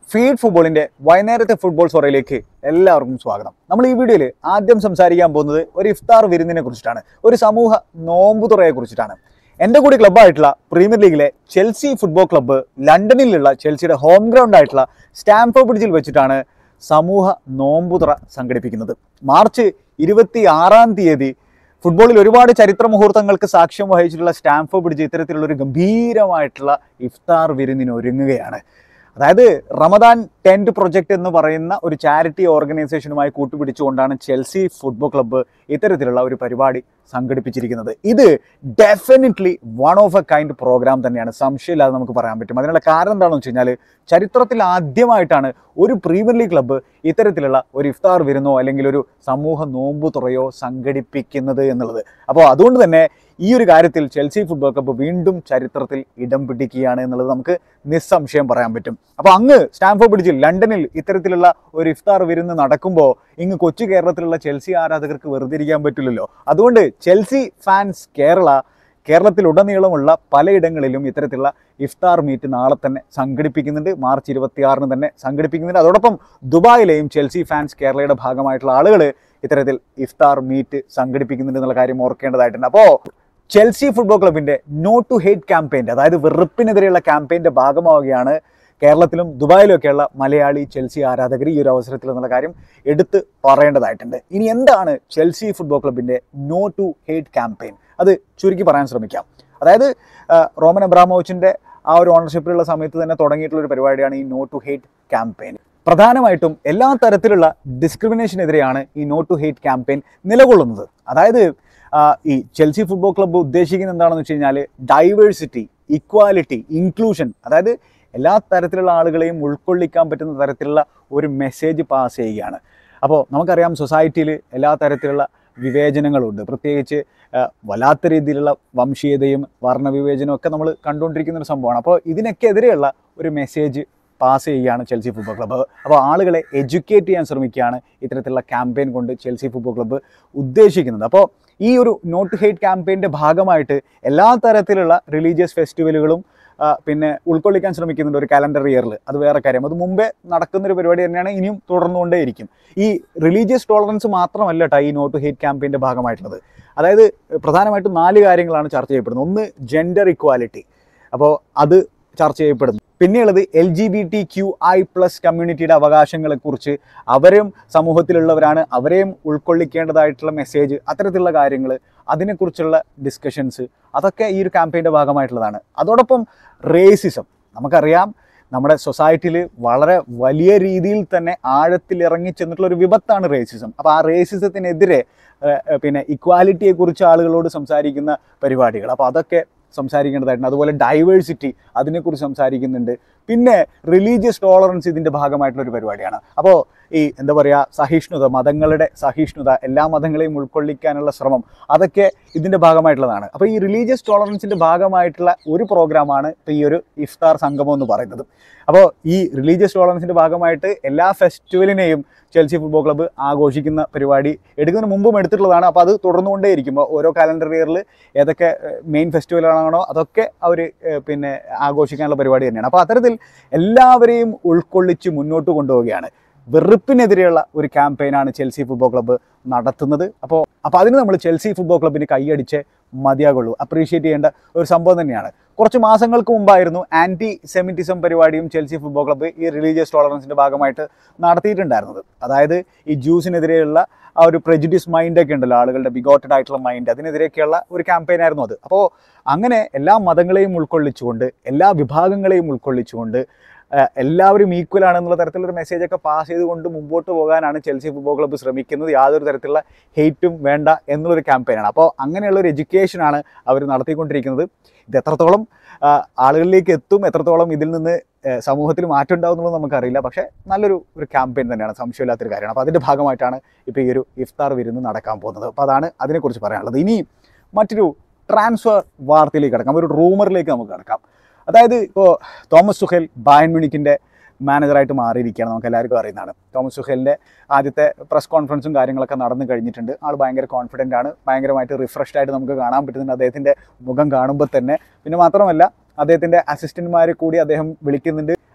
feed ഫുട്ബോളിന്റെ വൈകുന്നേരത്തെ football സൊറയിലേക്ക് എല്ലാവർക്കും സ്വാഗതം നമ്മൾ ഈ വീഡിയോയിൽ ആദ്യം സംസാരിക്കാൻ പോകുന്നത് ഒരു ഇഫ്താർ വിരുന്നിനെ കുറിച്ചിട്ടാണ് ഒരു സമൂഹ നോമ്പുതുറയെ കുറിച്ചിട്ടാണ് എൻ്റെ കൂടി ക്ലബ്ബായിട്ടുള്ള പ്രീമിയർ ലീഗിലെ ചെൽസി ഫുട്ബോൾ ക്ലബ്ബ് ലണ്ടനിലുള്ള ചെൽസിയുടെ ഹോം ഗ്രൗണ്ട് ആയിട്ടുള്ള സ്റ്റാംഫോർഡ് ബ്രിഡ്ജിൽ വെച്ചിട്ടാണ് സമൂഹ നോമ്പുതുറ സംഘടിപ്പിക്കുന്നത് മാർച്ച് ഇരുപത്തി ആറാം തീയതി ഫുട്ബോളിൽ ഒരുപാട് ചരിത്ര മുഹൂർത്തങ്ങൾക്ക് സാക്ഷ്യം വഹിച്ചിട്ടുള്ള സ്റ്റാംഫോർഡ് ബ്രിഡ്ജ് ഇത്തരത്തിലുള്ള ഒരു ഗംഭീരമായിട്ടുള്ള ഇഫ്താർ വിരുന്നിന് ഒരുങ്ങുകയാണ് അതായത് റമദാൻ ടെൻറ്റ് പ്രൊജക്ട് എന്ന് പറയുന്ന ഒരു ചാരിറ്റി ഓർഗനൈസേഷനുമായി കൂട്ടുപിടിച്ചുകൊണ്ടാണ് ചെൽസി ഫുട്ബോൾ ക്ലബ്ബ് ഇത്തരത്തിലുള്ള ഒരു പരിപാടി സംഘടിപ്പിച്ചിരിക്കുന്നത് ഇത് definitely one of a kind programme തന്നെയാണ് സംശയമില്ലാതെ നമുക്ക് പറയാൻ പറ്റും അതിനുള്ള കാരണം എന്താണെന്ന് വെച്ച് കഴിഞ്ഞാൽ ചരിത്രത്തിൽ ആദ്യമായിട്ടാണ് ഒരു പ്രീമിയർ ലീഗ് ക്ലബ്ബ് ഇത്തരത്തിലുള്ള ഒരു ഇഫ്താർ വിരുന്നോ അല്ലെങ്കിൽ ഒരു സമൂഹ നോമ്പു തുറയോ സംഘടിപ്പിക്കുന്നത് എന്നുള്ളത് അപ്പോൾ അതുകൊണ്ട് തന്നെ ഈ ഒരു കാര്യത്തിൽ ചെൽസി ഫുട്ബോൾ ക്ലബ്ബ് വീണ്ടും ചരിത്രത്തിൽ ഇടം പിടിക്കുകയാണ് എന്നുള്ളത് നമുക്ക് നിസ്സംശയം പറയാൻ പറ്റും അപ്പോൾ അങ്ങ് സ്റ്റാംഫോർഡ് ബ്രിഡ്ജിൽ ലണ്ടനിൽ ഇത്തരത്തിലുള്ള ഒരു ഇഫ്താർ വിരുന്ന് നടക്കുമ്പോൾ ഇങ്ങ് കൊച്ചു കേരളത്തിലുള്ള ചെൽസി ആരാധകർക്ക് വെറുതെ ഇരിക്കാൻ പറ്റില്ലല്ലോ അതുകൊണ്ട് ചെൽസി ഫാൻസ് കേരള കേരളത്തിലുടനീളമുള്ള പലയിടങ്ങളിലും ഇത്തരത്തിലുള്ള ഇഫ്താർ മീറ്റ് നാളെ തന്നെ സംഘടിപ്പിക്കുന്നുണ്ട് മാർച്ച് ഇരുപത്തിയാറിന് തന്നെ സംഘടിപ്പിക്കുന്നുണ്ട് അതോടൊപ്പം ദുബായിലെയും ചെൽസി ഫാൻസ് കേരളയുടെ ഭാഗമായിട്ടുള്ള ആളുകൾ ഇത്തരത്തിൽ ഇഫ്താർ മീറ്റ് സംഘടിപ്പിക്കുന്നുണ്ട് എന്നുള്ള കാര്യം ഓർക്കേണ്ടതായിട്ടുണ്ട് അപ്പോൾ ചെൽസി ഫുട്ബോൾ ക്ലബിന്റെ നോ ടു ഹേറ്റ് ക്യാമ്പയിൻ്റെ അതായത് വെറുപ്പിനെതിരെയുള്ള ക്യാമ്പയിൻ്റെ ഭാഗമാവുകയാണ് കേരളത്തിലും ദുബായിലും ഒക്കെയുള്ള മലയാളി ചെൽസി ആരാധകർ ഈ ഒരു അവസരത്തിൽ എന്നുള്ള കാര്യം എടുത്ത് പറയേണ്ടതായിട്ടുണ്ട് ഇനി എന്താണ് ചെൽസി ഫുട്ബോൾ ക്ലബിന്റെ നോ ടു ഹേറ്റ് ക്യാമ്പയിൻ അത് ചുരുക്കി പറയാൻ ശ്രമിക്കാം അതായത് ആ, റോമൻ അബ്രാമോവിച്ചിന്റെ ആ ഒരു ഓണർഷിപ്പിലുള്ള സമയത്ത് തന്നെ തുടങ്ങിയിട്ടുള്ള ഒരു പരിപാടിയാണ് ഈ നോ ടു ഹേറ്റ് ക്യാമ്പയിൻ പ്രധാനമായിട്ടും എല്ലാ തരത്തിലുള്ള ഡിസ്ക്രിമിനേഷനെതിരെയാണ് ഈ നോ ടു ഹേറ്റ് ക്യാമ്പയിൻ നിലകൊള്ളുന്നത് അതായത് ആ, ഈ ചെൽസി ഫുട്ബോൾ ക്ലബ്ബ് ഉദ്ദേശിക്കുന്നത് എന്താണെന്ന് വെച്ച് കഴിഞ്ഞാൽ ഡൈവേഴ്സിറ്റി ഇക്വാലിറ്റി ഇൻക്ലൂഷൻ അതായത് എല്ലാ തരത്തിലുള്ള ആളുകളെയും ഉൾക്കൊള്ളിക്കാൻ പറ്റുന്ന തരത്തിലുള്ള ഒരു മെസ്സേജ് പാസ് ചെയ്യുകയാണ് അപ്പോൾ നമുക്കറിയാം സൊസൈറ്റിയിൽ എല്ലാ തരത്തിലുള്ള വിവേചനങ്ങളുണ്ട് പ്രത്യേകിച്ച് ആ, വല്ലാത്ത രീതിയിലുള്ള വംശീയതയും വർണ്ണവിവേചനവും ഒക്കെ നമ്മൾ കണ്ടുകൊണ്ടിരിക്കുന്ന ഒരു സംഭവമാണ് അപ്പോൾ ഇതിനൊക്കെ എതിരെയുള്ള ഒരു മെസ്സേജ് പാസ് ചെയ്യുകയാണ് ചെൽസി ഫുട്ബോൾ ക്ലബ്ബ് അപ്പോൾ ആളുകളെ എഡ്യൂക്കേറ്റ് ചെയ്യാൻ ശ്രമിക്കുകയാണ് ഇത്തരത്തിലുള്ള ക്യാമ്പയിൻ കൊണ്ട് ചെൽസി ഫുട്ബോൾ ക്ലബ്ബ് ഉദ്ദേശിക്കുന്നത് അപ്പോൾ ഈ ഒരു നോട്ട് ഹേറ്റ് ക്യാമ്പയിൻ്റെ ഭാഗമായിട്ട് എല്ലാ തരത്തിലുള്ള റിലീജിയസ് ഫെസ്റ്റിവലുകളും ആ, പിന്നെ ഉൾക്കൊള്ളിക്കാൻ ശ്രമിക്കുന്നുണ്ട് ഒരു കാലണ്ടർ ഇയറിൽ അത് വേറെ കാര്യം അത് മുമ്പേ നടക്കുന്ന ഒരു പരിപാടി തന്നെയാണ് ഇനിയും തുടർന്നുകൊണ്ടേയിരിക്കും ഈ റിലീജിയസ് ടോളറൻസ് മാത്രമല്ല ട്ടോ ഈ നോട്ട് ഹേറ്റ് ക്യാമ്പയിൻ്റെ ഭാഗമായിട്ടുള്ളത് അതായത് പ്രധാനമായിട്ടും നാല് കാര്യങ്ങളാണ് ചർച്ച ചെയ്യപ്പെടുന്നത് ഒന്ന് ജെൻഡർ ഇക്വാലിറ്റി അപ്പോൾ അത് ചർച്ച ചെയ്യപ്പെടുന്നു പിന്നെയുള്ളത് L G B T Q I plus കമ്മ്യൂണിറ്റിയുടെ അവകാശങ്ങളെക്കുറിച്ച് അവരെയും സമൂഹത്തിലുള്ളവരാണ് അവരെയും ഉൾക്കൊള്ളിക്കേണ്ടതായിട്ടുള്ള മെസ്സേജ് അത്തരത്തിലുള്ള കാര്യങ്ങൾ അതിനെക്കുറിച്ചുള്ള ഡിസ്കഷൻസ് അതൊക്കെ ഈ ഒരു ക്യാമ്പയിൻ്റെ ഭാഗമായിട്ടുള്ളതാണ് അതോടൊപ്പം റേസിസം നമുക്കറിയാം നമ്മുടെ സൊസൈറ്റിയിൽ വളരെ വലിയ രീതിയിൽ തന്നെ ആഴത്തിൽ ഇറങ്ങി ചെന്നിട്ടുള്ള ഒരു വിപത്താണ് റേസിസം അപ്പോൾ ആ റേസിസത്തിനെതിരെ ഏഹ്, ഏഹ്, പിന്നെ ഇക്വാലിറ്റിയെക്കുറിച്ച് ആളുകളോട് സംസാരിക്കുന്ന പരിപാടികൾ അപ്പോൾ അതൊക്കെ സംസാരിക്കേണ്ടതായിട്ടുണ്ട് അതുപോലെ ഡൈവേഴ്സിറ്റി അതിനെക്കുറിച്ച് സംസാരിക്കുന്നുണ്ട് പിന്നെ റിലീജിയസ് ടോളറൻസ് ഇതിൻ്റെ ഭാഗമായിട്ടുള്ള ഒരു പരിപാടിയാണ് അപ്പോൾ ഈ എന്താ പറയുക സഹിഷ്ണുത മതങ്ങളുടെ സഹിഷ്ണുത എല്ലാ മതങ്ങളെയും ഉൾക്കൊള്ളിക്കാനുള്ള ശ്രമം അതൊക്കെ ഇതിൻ്റെ ഭാഗമായിട്ടുള്ളതാണ് അപ്പോൾ ഈ റിലീജിയസ് ടോളറൻസിൻ്റെ ഭാഗമായിട്ടുള്ള ഒരു പ്രോഗ്രാമാണ് ഇപ്പോൾ ഈ ഒരു ഇഫ്താർ സംഗമം എന്ന് പറയുന്നത് അപ്പോൾ ഈ റിലീജിയസ് ടോളറൻസിൻ്റെ ഭാഗമായിട്ട് എല്ലാ ഫെസ്റ്റിവലിനെയും ചെൽസി ഫുട്ബോൾ ക്ലബ്ബ് ആഘോഷിക്കുന്ന പരിപാടി എടുക്കുന്നതിന് മുമ്പും എടുത്തിട്ടുള്ളതാണ് അപ്പോൾ അത് തുടർന്നുകൊണ്ടേയിരിക്കും അപ്പോൾ ഓരോ കാലണ്ടർ ഇയറിൽ ഏതൊക്കെ മെയിൻ ഫെസ്റ്റിവലാണോ അതൊക്കെ അവർ പിന്നെ ആഘോഷിക്കാനുള്ള പരിപാടി തന്നെയാണ് അപ്പോൾ അത്തരത്തിൽ എല്ലാവരെയും ഉൾക്കൊള്ളിച്ച് മുന്നോട്ട് കൊണ്ടുപോവുകയാണ് വെറുപ്പിനെതിരെയുള്ള ഒരു ക്യാമ്പയിനാണ് ചെൽസി ഫുട്ബോൾ ക്ലബ്ബ് നടത്തുന്നത് അപ്പോൾ അപ്പോൾ അതിന് നമ്മൾ ചെൽസി ഫുട്ബോൾ ക്ലബ്ബിന് കൈയടിച്ച് മതിയാകുള്ളൂ അപ്രീഷിയേറ്റ് ചെയ്യേണ്ട ഒരു സംഭവം തന്നെയാണ് കുറച്ച് മാസങ്ങൾക്ക് മുമ്പായിരുന്നു ആൻറ്റി സെമിറ്റിസം പരിപാടിയും ചെൽസി ഫുട്ബോൾ ക്ലബ്ബ് ഈ റിലീജിയസ് ടോളറൻസിൻ്റെ ഭാഗമായിട്ട് നടത്തിയിട്ടുണ്ടായിരുന്നത് അതായത് ഈ ജ്യൂസിനെതിരെയുള്ള ആ ഒരു പ്രജുഡിസ് മൈൻഡൊക്കെ ഉണ്ടല്ലോ ആളുകളുടെ ബിഗോട്ടഡ് ആയിട്ടുള്ള മൈൻഡ് അതിനെതിരെയൊക്കെയുള്ള ഒരു ക്യാമ്പയിൻ ആയിരുന്നു അത് അപ്പോൾ അങ്ങനെ എല്ലാ മതങ്ങളെയും ഉൾക്കൊള്ളിച്ചുകൊണ്ട് എല്ലാ വിഭാഗങ്ങളെയും ഉൾക്കൊള്ളിച്ചുകൊണ്ട് ആ, എല്ലാവരും ഈക്വൽ ആണെന്നുള്ള തരത്തിലൊരു മെസ്സേജ് ഒക്കെ പാസ് ചെയ്തുകൊണ്ട് മുമ്പോട്ട് പോകാനാണ് ചെൽസി ഫുട്ബോൾ ക്ലബ്ബ് ശ്രമിക്കുന്നത് യാതൊരു തരത്തിലുള്ള ഹെയ്റ്റും വേണ്ട എന്നുള്ളൊരു ക്യാമ്പയിനാണ് അപ്പോൾ അങ്ങനെയുള്ള ഒരു എഡ്യൂക്കേഷനാണ് അവർ നടത്തിക്കൊണ്ടിരിക്കുന്നത് ഇത് എത്രത്തോളം ആ, ആളുകളിലേക്ക് എത്തും എത്രത്തോളം ഇതിൽ നിന്ന് ആ, സമൂഹത്തിൽ മാറ്റം ഉണ്ടാവും എന്നുള്ളത് നമുക്കറിയില്ല പക്ഷേ നല്ലൊരു ഒരു ക്യാമ്പയിൻ തന്നെയാണ് സംശയമില്ലാത്തൊരു കാര്യമാണ് അപ്പോൾ അതിൻ്റെ ഭാഗമായിട്ടാണ് ഇപ്പോൾ ഈ ഒരു ഇഫ്താർ വിരുന്ന് നടക്കാൻ പോകുന്നത് അപ്പോൾ അതാണ് അതിനെക്കുറിച്ച് പറയാനുള്ളത് ഇനി മറ്റൊരു ട്രാൻസ്ഫർ വാർത്തയിലേക്ക് കിടക്കാം ഒരു റൂമറിലേക്ക് നമുക്ക് കിടക്കാം അതായത് ഇപ്പോൾ തോമസ് സുഹേൽ ബായൻ മ്യൂണിക്കിൻ്റെ മാനേജറായിട്ട് മാറിയിരിക്കുകയാണ് നമുക്ക് എല്ലാവർക്കും അറിയുന്നതാണ് തോമസ് സുഹേലിൻ്റെ ആദ്യത്തെ പ്രസ് കോൺഫറൻസും കാര്യങ്ങളൊക്കെ നടന്നു കഴിഞ്ഞിട്ടുണ്ട് ആൾ ഭയങ്കര കോൺഫിഡൻ്റ് ആണ് ഭയങ്കരമായിട്ട് റിഫ്രഷ്ഡ് ആയിട്ട് നമുക്ക് കാണാൻ പറ്റുന്നുണ്ട് അദ്ദേഹത്തിൻ്റെ മുഖം കാണുമ്പോൾ തന്നെ പിന്നെ മാത്രമല്ല അദ്ദേഹത്തിൻ്റെ അസിസ്റ്റന്റ്മാരെ കൂടി അദ്ദേഹം വിളിക്കുന്നുണ്ട്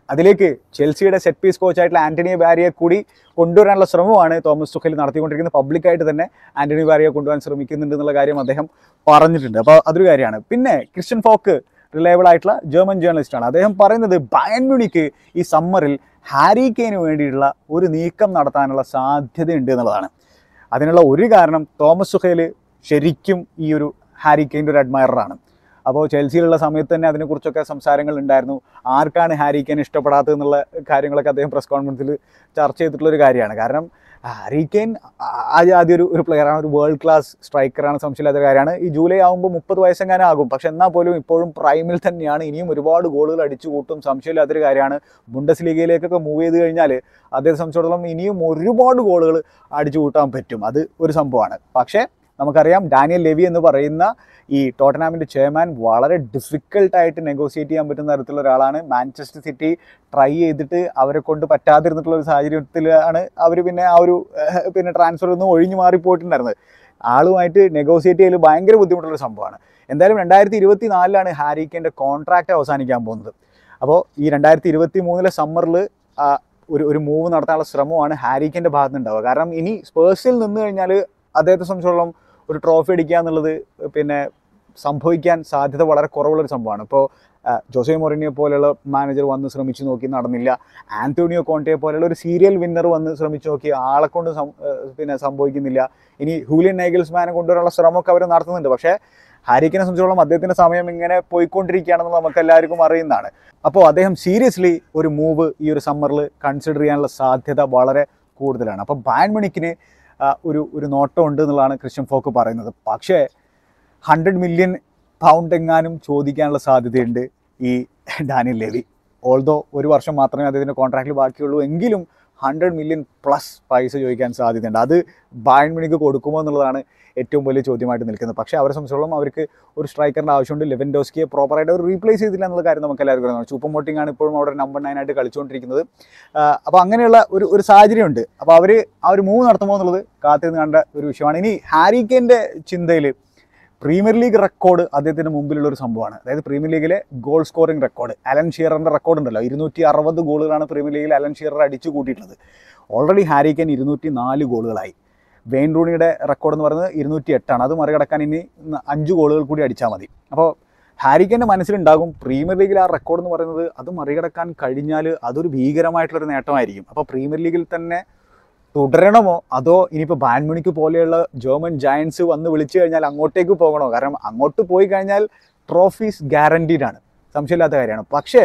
അതിലേക്ക് ചെൽസിയുടെ സെറ്റ് പീസ് കോച്ചായിട്ടുള്ള ആന്റണി ബാരിയെ കൂടി കൊണ്ടുവരാനുള്ള ശ്രമമാണ് തോമസ് തുഖൽ നടത്തിക്കൊണ്ടിരിക്കുന്നത് പബ്ലിക്കായിട്ട് തന്നെ ആന്റണി ബാരിയെ കൊണ്ടുവരാൻ ശ്രമിക്കുന്നുണ്ട് എന്നുള്ള കാര്യം അദ്ദേഹം പറഞ്ഞിട്ടുണ്ട് അപ്പോൾ അതൊരു കാര്യമാണ് പിന്നെ ക്രിസ്ത്യൻ ഫോക്ക് റിലയബിൾ ആയിട്ടുള്ള ജർമ്മൻ ജേർണലിസ്റ്റ് ആണ് അദ്ദേഹം പറയുന്നത് ബയൺ മ്യൂണിക്ക് ഈ സമ്മറിൽ ഹാരി കെയിന് വേണ്ടിയിട്ടുള്ള ഒരു നീക്കം നടത്താനുള്ള സാധ്യതയുണ്ട് എന്നുള്ളതാണ് അതിനുള്ള ഒരു കാരണം തോമസ് സുഹേൽ ശരിക്കും ഈ ഒരു ഹാരി കെയിൻ്റെ ഒരു അഡ്മയറാണ് അപ്പോൾ ചെൽസിയിലുള്ള സമയത്ത് തന്നെ അതിനെക്കുറിച്ചൊക്കെ സംസാരങ്ങൾ ഉണ്ടായിരുന്നു ആർക്കാണ് ഹാരി കെയിൻ ഇഷ്ടപ്പെടാത്തത് എന്നുള്ള കാര്യങ്ങളൊക്കെ അദ്ദേഹം പ്രസ് കോൺഫറൻസിൽ ചർച്ച ചെയ്തിട്ടുള്ള ഒരു കാര്യമാണ് കാരണം ഹാരി കെയിൻ ആദ്യം ഒരു ഒരു പ്ലെയറാണ് ഒരു വേൾഡ് ക്ലാസ് സ്ട്രൈക്കറാണ് സംശയമില്ലാത്ത കാര്യമാണ് ഈ ജൂലൈ ആകുമ്പോൾ മുപ്പത് വയസ്സെങ്ങാനും ആകും പക്ഷെ എന്നാൽ പോലും ഇപ്പോഴും പ്രൈമിൽ തന്നെയാണ് ഇനിയും ഒരുപാട് ഗോളുകൾ അടിച്ചു കൂട്ടും സംശയമില്ലാത്തൊരു കാര്യമാണ് ബുണ്ടസ് ലീഗയിലേക്കൊക്കെ മൂവ് ചെയ്ത് കഴിഞ്ഞാൽ അദ്ദേഹത്തെ സംബന്ധിച്ചിടത്തോളം ഇനിയും ഒരുപാട് ഗോളുകൾ അടിച്ചു കൂട്ടാൻ പറ്റും അത് ഒരു സംഭവമാണ് പക്ഷേ നമുക്കറിയാം ഡാനിയൽ ലെവി എന്ന് പറയുന്ന ഈ ടോട്ടനാമിൻ്റെ ചെയർമാൻ വളരെ ഡിഫിക്കൽട്ടായിട്ട് നെഗോസിയേറ്റ് ചെയ്യാൻ പറ്റുന്ന തരത്തിലുള്ള ഒരാളാണ് മാഞ്ചസ്റ്റർ സിറ്റി ട്രൈ ചെയ്തിട്ട് അവരെ കൊണ്ട് പറ്റാതിരുന്നിട്ടുള്ള ഒരു സാഹചര്യത്തിലാണ് അവർ പിന്നെ ആ ഒരു ഏഹ്, പിന്നെ ട്രാൻസ്ഫർ ഒന്നും ഒഴിഞ്ഞു മാറിപ്പോയിട്ടുണ്ടായിരുന്നത് ആളുമായിട്ട് നെഗോസിയേറ്റ് ചെയ്യൽ ഭയങ്കര ബുദ്ധിമുട്ടുള്ള സംഭവമാണ് എന്തായാലും രണ്ടായിരത്തി ഇരുപത്തി നാലിലാണ് ഹാരിക്കേൻ്റെ കോൺട്രാക്റ്റ് അവസാനിക്കാൻ പോകുന്നത് അപ്പോൾ ഈ രണ്ടായിരത്തി ഇരുപത്തി മൂന്നിലെ സമ്മറിൽ ഒരു ഒരു മൂവ് നടത്താനുള്ള ശ്രമമാണ് ഹാരിക്കേൻ്റെ ഭാഗത്ത് ഉണ്ടാവുക കാരണം ഇനി സ്പേഴ്സിൽ നിന്ന് കഴിഞ്ഞാൽ അദ്ദേഹത്തെ സംബന്ധിച്ചോളം ഒരു ട്രോഫി അടിക്കുക എന്നുള്ളത് പിന്നെ സംഭവിക്കാൻ സാധ്യത വളരെ കുറവുള്ളൊരു സംഭവമാണ് ഇപ്പോൾ ജോസെ മൊറിനിയെ പോലെയുള്ള മാനേജർ വന്ന് ശ്രമിച്ചു നോക്കി നടന്നില്ല ആന്റോണിയോ കോണ്ടയെ പോലെയുള്ള ഒരു സീരിയൽ വിന്നർ വന്ന് ശ്രമിച്ചു നോക്കി ആളെ കൊണ്ട് സം- ഏഹ് പിന്നെ സംഭവിക്കുന്നില്ല ഇനി ഹൂലിയൻ നൈഗൽസ്മാനെ കൊണ്ടുവരാനുള്ള ശ്രമമൊക്കെ അവർ നടത്തുന്നുണ്ട് പക്ഷേ ഹാരിക്കിനെ സംബന്ധിച്ചോളം അദ്ദേഹത്തിൻ്റെ സമയം ഇങ്ങനെ പോയിക്കൊണ്ടിരിക്കുകയാണെന്ന് നമുക്ക് എല്ലാവർക്കും അറിയുന്നതാണ് അപ്പോൾ അദ്ദേഹം സീരിയസ്ലി ഒരു മൂവ് ഈ ഒരു സമ്മറിൽ കൺസിഡർ ചെയ്യാനുള്ള സാധ്യത വളരെ കൂടുതലാണ് അപ്പോൾ ബാൻ മണിക്കിന് ഒരു ഒരു നോട്ടം ഉണ്ട് എന്നുള്ളതാണ് ക്രിസ്ത്യൻ ഫോക്ക് പറയുന്നത് പക്ഷേ ഹൺഡ്രഡ് മില്യൺ പൗണ്ട് എങ്ങാനും ചോദിക്കാനുള്ള സാധ്യതയുണ്ട് ഈ ഡാനിയൽ ലെവി ഓൾദോ ഒരു വർഷം മാത്രമേ അദ്ദേഹത്തിൻ്റെ കോൺട്രാക്റ്റിൽ ബാക്കിയുള്ളൂ എങ്കിലും ഹൺഡ്രഡ് മില്യൺ പ്ലസ് പൈസ ചോദിക്കാൻ സാധ്യതയുണ്ട് അത് ബായൺ മണിക്ക് കൊടുക്കുമോ എന്നുള്ളതാണ് ഏറ്റവും വലിയ ചോദ്യമായിട്ട് നിൽക്കുന്നത് പക്ഷേ അവരെ സംബന്ധിച്ചോളം അവർക്ക് ഒരു സ്ട്രൈക്കറിൻ്റെ ആവശ്യമുണ്ട് ലെവൻഡോസ്കിയെ പ്രോപ്പറായിട്ട് അവർ റീപ്ലേസ് ചെയ്തില്ല എന്നുള്ള കാര്യം നമുക്ക് എല്ലാവർക്കും അറിയാം ചൂപ്പർ മോട്ടിംഗ് ആണ് ഇപ്പോഴും അവിടെ നമ്പർ നയൻ ആയിട്ട് കളിച്ചുകൊണ്ടിരിക്കുന്നത് അപ്പോൾ അങ്ങനെയുള്ള ഒരു ഒരു സാഹചര്യമുണ്ട് അപ്പോൾ അവർ ആ ഒരു മൂവ് നടത്തുമോ എന്നുള്ളത് കാത്തിരുന്ന് കണ്ട ഒരു വിഷയമാണ് ഇനി ഹാരിക്കേൻ്റെ ചിന്തയിൽ പ്രീമിയർ ലീഗ് റെക്കോർഡ് അദ്ദേഹത്തിന് മുമ്പിലുള്ള ഒരു സംഭവമാണ് അതായത് പ്രീമിയർ ലീഗിലെ ഗോൾ സ്കോറിംഗ് റെക്കോർഡ് അലൻ ഷീററിൻ്റെ റെക്കോർഡ് ഉണ്ടല്ലോ ഇരുന്നൂറ്റി അറുപത് ഗോളുകളാണ് പ്രീമിയർ ലീഗിൽ അലൻ ഷീറർ അടിച്ചു കൂട്ടിയിട്ടുള്ളത് ഓൾറെഡി ഹാരിക്കൻ ഇരുന്നൂറ്റി നാല് ഗോളുകളായി വെയിൻ റൂണിയുടെ റെക്കോർഡ് എന്ന് പറയുന്നത് ഇരുന്നൂറ്റി എട്ടാണ് അത് മറികടക്കാൻ ഇനി ന- അഞ്ച് ഗോളുകൾ കൂടി അടിച്ചാൽ മതി അപ്പോൾ ഹാരിക്കൻ്റെ മനസ്സിലുണ്ടാകും പ്രീമിയർ ലീഗിൽ ആ റെക്കോർഡ് എന്ന് പറയുന്നത് അത് മറികടക്കാൻ കഴിഞ്ഞാൽ അതൊരു ഭീകരമായിട്ടുള്ളൊരു നേട്ടമായിരിക്കും അപ്പോൾ പ്രീമിയർ ലീഗിൽ തന്നെ തുടരണമോ അതോ ഇനിയിപ്പോൾ ബാൻമണിക്ക് പോലെയുള്ള ജർമ്മൻ ജയൻസ് വന്ന് വിളിച്ചു കഴിഞ്ഞാൽ അങ്ങോട്ടേക്ക് പോകണോ കാരണം അങ്ങോട്ട് പോയി കഴിഞ്ഞാൽ ട്രോഫീസ് ഗ്യാരണ്ടീഡ് ആണ് സംശയമില്ലാത്ത കാര്യമാണ് പക്ഷേ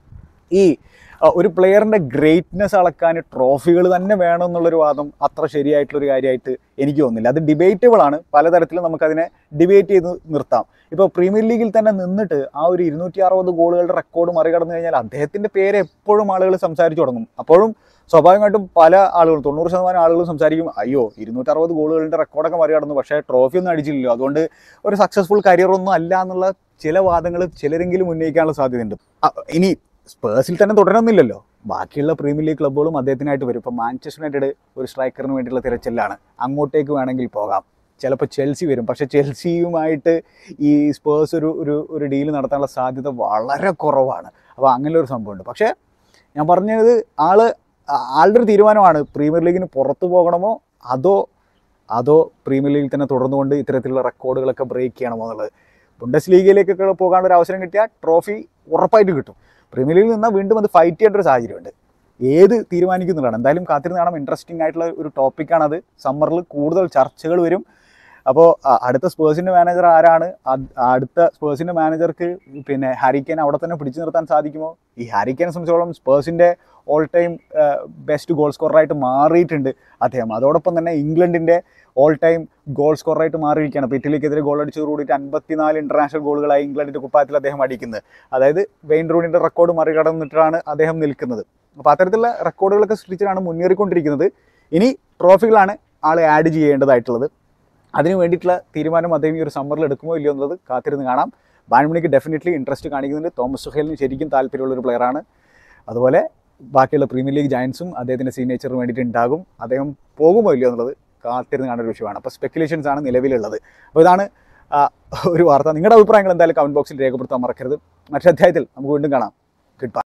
ഈ അഹ്, ഒരു പ്ലെയറിൻ്റെ ഗ്രേറ്റ്നെസ് അളക്കാൻ ട്രോഫികൾ തന്നെ വേണം എന്നുള്ളൊരു വാദം അത്ര ശരിയായിട്ടുള്ളൊരു കാര്യമായിട്ട് എനിക്ക് തോന്നുന്നില്ല അത് ഡിബേറ്റബിൾ ആണ് പലതരത്തിലും നമുക്കതിനെ ഡിബേറ്റ് ചെയ്ത് നിർത്താം ഇപ്പോൾ പ്രീമിയർ ലീഗിൽ തന്നെ നിന്നിട്ട് ആ ഒരു ഇരുന്നൂറ്റി അറുപത് ഗോളുകളുടെ റെക്കോർഡ് മറികടന്നു കഴിഞ്ഞാൽ അദ്ദേഹത്തിൻ്റെ പേര് എപ്പോഴും ആളുകൾ സംസാരിച്ചു തുടങ്ങും അപ്പോഴും സ്വാഭാവികമായിട്ടും പല ആളുകളും തൊണ്ണൂറ് ശതമാനം ആളുകളും സംസാരിക്കും അയ്യോ ഇരുന്നൂറ്ററുപത് ഗോളുകളുടെ റെക്കോർഡൊക്കെ മറികടന്നു പക്ഷേ ട്രോഫി ഒന്നും അടിച്ചില്ലല്ലോ അതുകൊണ്ട് ഒരു സക്സസ്ഫുൾ കരിയർ ഒന്നും അല്ല എന്നുള്ള ചില വാദങ്ങൾ ചിലരെങ്കിലും ഉന്നയിക്കാനുള്ള സാധ്യതയുണ്ട് അ, ഇനി സ്പേഴ്സിൽ തന്നെ തുടരണമെന്നില്ലല്ലോ ബാക്കിയുള്ള പ്രീമിയർ ലീഗ് ക്ലബ്ബുകളും അദ്ദേഹത്തിനായിട്ട് വരും ഇപ്പോൾ മാഞ്ചസ്റ്റർ യുണൈറ്റഡ് ഒരു സ്ട്രൈക്കറിന് വേണ്ടിയുള്ള തിരച്ചിലാണ് അങ്ങോട്ടേക്ക് വേണമെങ്കിൽ പോകാം ചിലപ്പോൾ ചെൽസി വരും പക്ഷേ ചെൽസിയുമായിട്ട് ഈ സ്പേഴ്സ് ഒരു ഒരു ഒരു ഡീൽ നടത്താനുള്ള സാധ്യത വളരെ കുറവാണ് അപ്പോൾ അങ്ങനെ ഒരു സംഭവമുണ്ട് പക്ഷേ ഞാൻ പറഞ്ഞത് ആള് ആ- ആളുടെ ഒരു തീരുമാനമാണ് പ്രീമിയർ ലീഗിന് പുറത്തു പോകണമോ അതോ അതോ പ്രീമിയർ ലീഗിൽ തന്നെ തുടർന്നുകൊണ്ട് ഇത്തരത്തിലുള്ള റെക്കോർഡുകളൊക്കെ ബ്രേക്ക് ചെയ്യണമോ എന്നുള്ളത് ബുണ്ടസ് ലീഗിലേക്കൊക്കെ പോകാനുള്ള ഒരു അവസരം കിട്ടിയാൽ ട്രോഫി ഉറപ്പായിട്ട് കിട്ടും പ്രീമിയർ ലീഗിൽ നിന്നാൽ വീണ്ടും അത് ഫൈറ്റ് ചെയ്യേണ്ട ഒരു സാഹചര്യമുണ്ട് ഏത് തീരുമാനിക്കുന്നുള്ളതാണ് എന്തായാലും കാത്തിരുന്ന് കാണാം ഇൻട്രസ്റ്റിംഗ് ആയിട്ടുള്ള ഒരു ടോപ്പിക്കാണത് സമ്മറിൽ കൂടുതൽ ചർച്ചകൾ വരും അപ്പോൾ അടുത്ത സ്പേഴ്സിൻ്റെ മാനേജർ ആരാണ് അത് അടുത്ത സ്പേഴ്സിൻ്റെ മാനേജർക്ക് പിന്നെ ഹാരിക്കേൻ അവിടെ തന്നെ പിടിച്ചു നിർത്താൻ സാധിക്കുമോ ഈ ഹാരിക്കേനെ സംബന്ധിച്ചോളം സ്പേഴ്സിൻ്റെ ഓൾ ടൈം ബെസ്റ്റ് ഗോൾ സ്കോററായിട്ട് മാറിയിട്ടുണ്ട് അദ്ദേഹം അതോടൊപ്പം തന്നെ ഇംഗ്ലണ്ടിൻ്റെ ഓൾ ടൈം ഗോൾ സ്കോററായിട്ട് മാറിയിരിക്കുകയാണ് അപ്പോൾ ഇറ്റലിക്കെതിരെ ഗോൾ അടിച്ചത് കൂടിയിട്ട് അൻപത്തിനാല് ഇൻ്റർനാഷണൽ ഗോളുകളായി ഇംഗ്ലണ്ടിൻ്റെ കുപ്പായത്തിൽ അദ്ദേഹം അടിക്കുന്നത് അതായത് വെയിൻ റൂണിൻ്റെ റെക്കോർഡ് മറികടന്നിട്ടാണ് അദ്ദേഹം നിൽക്കുന്നത് അപ്പോൾ അത്തരത്തിലുള്ള റെക്കോർഡുകളൊക്കെ സൃഷ്ടിച്ചിട്ടാണ് മുന്നേറിക്കൊണ്ടിരിക്കുന്നത് ഇനി ട്രോഫികളാണ് ആൾ ആഡ് ചെയ്യേണ്ടതായിട്ടുള്ളത് അതിന് വേണ്ടിയിട്ടുള്ള തീരുമാനം അദ്ദേഹം ഈ ഒരു സമ്മറിൽ എടുക്കുമോ ഇല്ലയോ എന്നുള്ളത് കാത്തിരുന്ന് കാണാം ബാൻമണിക്ക് ഡെഫിനറ്റ്ലി ഇൻട്രസ്റ്റ് കാണിക്കുന്നുണ്ട് തോമസ് സുഹേലിന് ശരിക്കും താല്പര്യമുള്ള ഒരു പ്ലെയറാണ് അതുപോലെ ബാക്കിയുള്ള പ്രീമിയർ ലീഗ് ജയൻസും അദ്ദേഹത്തിൻ്റെ സിഗ്നേച്ചറിന് വേണ്ടിയിട്ട് ഉണ്ടാകും അദ്ദേഹം പോകുമോ ഇല്ലയോ എന്നുള്ളത് കാത്തിരുന്ന് കാണേണ്ട ഒരു വിഷയമാണ് അപ്പോൾ സ്പെക്കുലേഷൻസ് ആണ് നിലവിലുള്ളത് അപ്പോൾ ഇതാണ് ആ, ഒരു വാർത്ത നിങ്ങളുടെ അഭിപ്രായങ്ങൾ എന്തായാലും കമൻറ്റ് ബോക്സിൽ രേഖപ്പെടുത്താൻ മറക്കരുത് മറ്റൊരു അധ്യായത്തിൽ നമുക്ക് വീണ്ടും കാണാം ഗുഡ് ബൈ